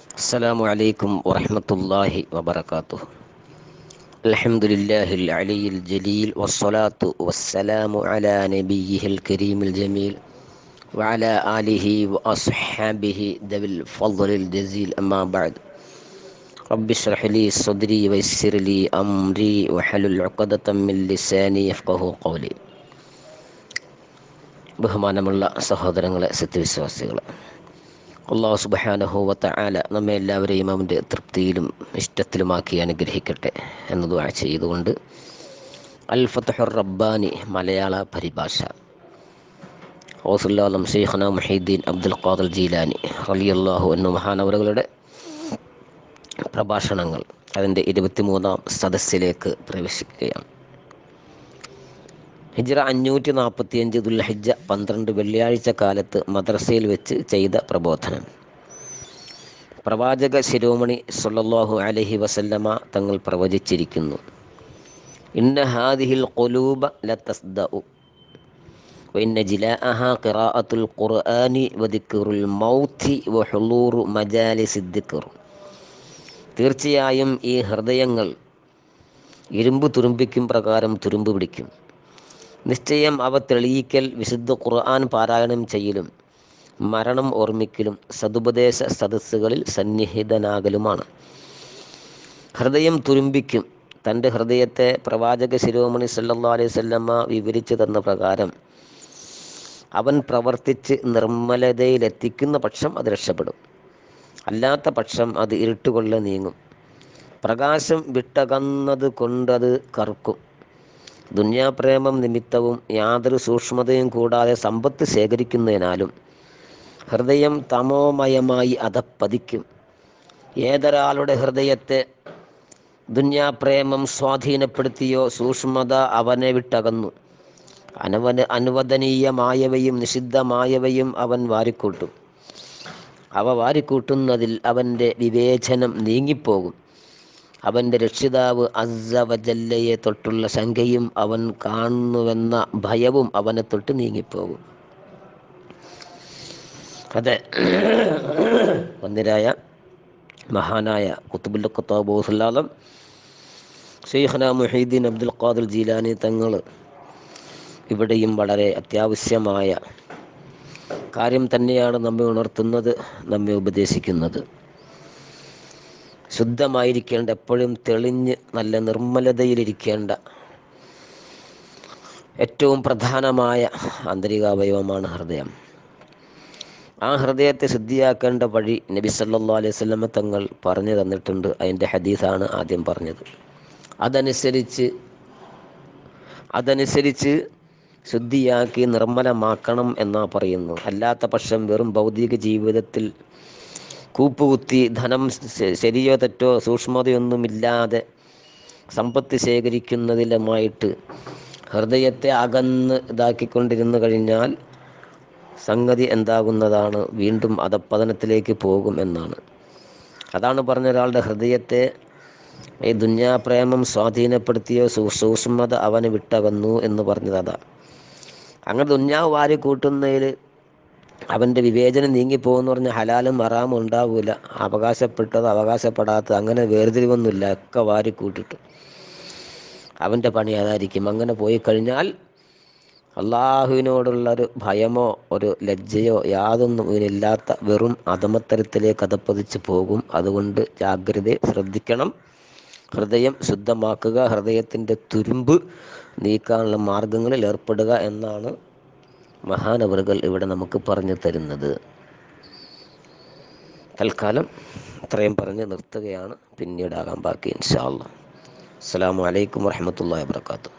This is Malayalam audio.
السلام عليكم ورحمة الله وبركاته الحمد لله العلي الجليل والصلاة والسلام على نبيه الكريم الجميل وعلى آله وأصحابه ذوي الفضل الجزيل أما بعد رب اشرح لي صدري ويسر لي أمري وحلل عقدة من لساني يفقه قولي ബഹുമാനമുള്ള സഹോദരങ്ങളെ സത്യവിശ്വാസികളെ അള്ളാഹു സുബഹാനഹുവത്ത ആല നമ്മെ എല്ലാവരെയും അവൻ്റെ തൃപ്തിയിലും ഇഷ്ടത്തിലുമാക്കി അനുഗ്രഹിക്കട്ടെ എന്ന് ദുആ ചെയ്തുകൊണ്ട് അൽ ഫത്തഹുർ റബ്ബാനി മലയാള പരിഭാഷ ഓസുല്ലാലം ഷെയ്ഖന മുഹീദ്ദീൻ അബ്ദുൽ ഖാദർ ജീലാനി റലിയല്ലാഹു എന്ന മഹാനവറുകളുടെ പ്രഭാഷണങ്ങൾ അതിൻ്റെ ഇരുപത്തിമൂന്നാം സദസ്സിലേക്ക് പ്രവേശിക്കുകയാണ് ഹിജ്റ അഞ്ഞൂറ്റി നാൽപ്പത്തിയഞ്ച് ദുൽഹിജ പന്ത്രണ്ട് വെള്ളിയാഴ്ച കാലത്ത് മദ്രസയിൽ വെച്ച് ചെയ്ത പ്രബോധനം പ്രവാചക ശിരോമണി സല്ലല്ലാഹു അലൈഹി വസല്ലമ തങ്ങൾ പ്രവചിച്ചിരിക്കുന്നു ഇന്ന ഹാദിഹിൽ ഖുലൂബ ലതസ്ദഉ وإن جلاءها قراءة القرآن وذكر الموت وحضور مجالس الذكر തീർച്ചയായും ഈ ഹൃദയങ്ങൾ ഇരുമ്പ് തുരുമ്പിക്കും പ്രകാരം തുരുമ്പ് പിടിക്കും നിശ്ചയം അവ തെളിയിക്കൽ വിശുദ്ധ ഖുർആൻ പാരായണം ചെയ്യലും മരണം ഓർമ്മിക്കലും സതുപദേശ സദസ്സുകളിൽ സന്നിഹിതനാകലുമാണ് ഹൃദയം തുരുമ്പിക്കും തൻ്റെ ഹൃദയത്തെ പ്രവാചക ശിരോമണി സല്ലാ അലൈഹി സ്വല്ലമ്മ വിവരിച്ചു തന്ന പ്രകാരം അവൻ പ്രവർത്തിച്ച് നിർമ്മലതയിലെത്തിക്കുന്ന പക്ഷം അത് രക്ഷപ്പെടും അല്ലാത്ത പക്ഷം അത് ഇരുട്ടുകൊള്ള നീങ്ങും പ്രകാശം വിട്ടകന്നത് കൊണ്ടത് കറുക്കും ദുന്യാപ്രേമം നിമിത്തവും യാതൊരു സൂക്ഷ്മതയും കൂടാതെ സമ്പത്ത് ശേഖരിക്കുന്നതിനാലും ഹൃദയം തമോമയമായി അധപ്പതിക്കും ഏതൊരാളുടെ ഹൃദയത്തെ ദുന്യാപ്രേമം സ്വാധീനപ്പെടുത്തിയോ സൂക്ഷ്മത അവനെ വിട്ടകന്നു അനവന അനുവദനീയമായവയും നിഷിദ്ധമായവയും അവൻ വാരിക്കൂട്ടും അവ വാരിക്കൂട്ടുന്നതിൽ അവൻ്റെ വിവേചനം നീങ്ങിപ്പോകും അവൻ്റെ രക്ഷിതാവ് അസവജല്ലയെ തൊട്ടുള്ള ശങ്കയും അവൻ കാണുന്നുവെന്ന ഭയവും അവനെ തൊട്ട് നീങ്ങിപ്പോകും അതെ വന്നിരായ മഹാനായ കുത്തുബുൽ ഖത്താബുസല്ലാലം ഷെയ്ഖന മുഹീദ്ദീൻ അബ്ദുൽ ഖാദിർ ജീലാനി തങ്ങൾ ഇവിടെയും വളരെ അത്യാവശ്യമായ കാര്യം തന്നെയാണ് നമ്മെ ഉണർത്തുന്നത് നമ്മെ ഉപദേശിക്കുന്നത് ശുദ്ധമായിരിക്കേണ്ട എപ്പോഴും തെളിഞ്ഞ് നല്ല നിർമ്മലതയിലിരിക്കേണ്ട ഏറ്റവും പ്രധാനമായ ആന്തരികാവയവമാണ് ഹൃദയം ആ ഹൃദയത്തെ ശുദ്ധിയാക്കേണ്ട വഴി നബി സല്ലാ അലൈഹി സ്വലമ തങ്ങൾ പറഞ്ഞു തന്നിട്ടുണ്ട് അതിൻ്റെ ഹദീസാണ് ആദ്യം പറഞ്ഞത് അതനുസരിച്ച് അതനുസരിച്ച് ശുദ്ധിയാക്കി നിർമ്മലമാക്കണം എന്നാ പറയുന്നു അല്ലാത്ത പക്ഷം വെറും ഭൗതിക ജീവിതത്തിൽ കൂപ്പുകുത്തി ധനം ശരിയോ തെറ്റോ സൂക്ഷ്മതയൊന്നുമില്ലാതെ സമ്പത്ത് ശേഖരിക്കുന്നതിലുമായിട്ട് ഹൃദയത്തെ അകന്ന് ഇതാക്കിക്കൊണ്ടിരുന്നു കഴിഞ്ഞാൽ സംഗതി എന്താകുന്നതാണ് വീണ്ടും അധപ്പതനത്തിലേക്ക് പോകും എന്നാണ് അതാണ് പറഞ്ഞ ഒരാളുടെ ഹൃദയത്തെ ഈ ദുന്യാപ്രേമം സ്വാധീനപ്പെടുത്തിയോ സൂക്ഷ്മത അവന് വിട്ടകന്നു എന്ന് പറഞ്ഞത് അതാ അങ്ങനെ ദുന്യാവ് വാരി കൂട്ടുന്നതിൽ അവൻ്റെ വിവേചനം നീങ്ങിപ്പോകുമെന്ന് പറഞ്ഞാൽ ഹലാലും മറാമും ഉണ്ടാവില്ല അവകാശപ്പെട്ടത് അവകാശപ്പെടാത്തത് അങ്ങനെ വേർതിരിവൊന്നുമില്ല ഒക്കെ വാരി കൂട്ടിട്ട് അവൻ്റെ പണി അതായിരിക്കും അങ്ങനെ പോയി കഴിഞ്ഞാൽ അള്ളാഹുവിനോടുള്ളൊരു ഭയമോ ഒരു ലജ്ജയോ യാതൊന്നും ഇതിനില്ലാത്ത വെറും അധമത്തരത്തിലേക്ക് അതപ്പതിച്ച് പോകും അതുകൊണ്ട് ജാഗ്രത ശ്രദ്ധിക്കണം ഹൃദയം ശുദ്ധമാക്കുക ഹൃദയത്തിൻ്റെ തുരുമ്പ് നീക്കാനുള്ള മാർഗങ്ങളിൽ ഏർപ്പെടുക എന്നാണ് മഹാനവറുകൾ ഇവിടെ നമുക്ക് പറഞ്ഞു തരുന്നത് തൽക്കാലം ഇത്രയും പറഞ്ഞ് നിർത്തുകയാണ് പിന്നീടാകാൻ ബാക്കി ഇൻഷാല്ല അസ്സാം വലൈക്കും വാഹമത്തല്ലാ വാത്തു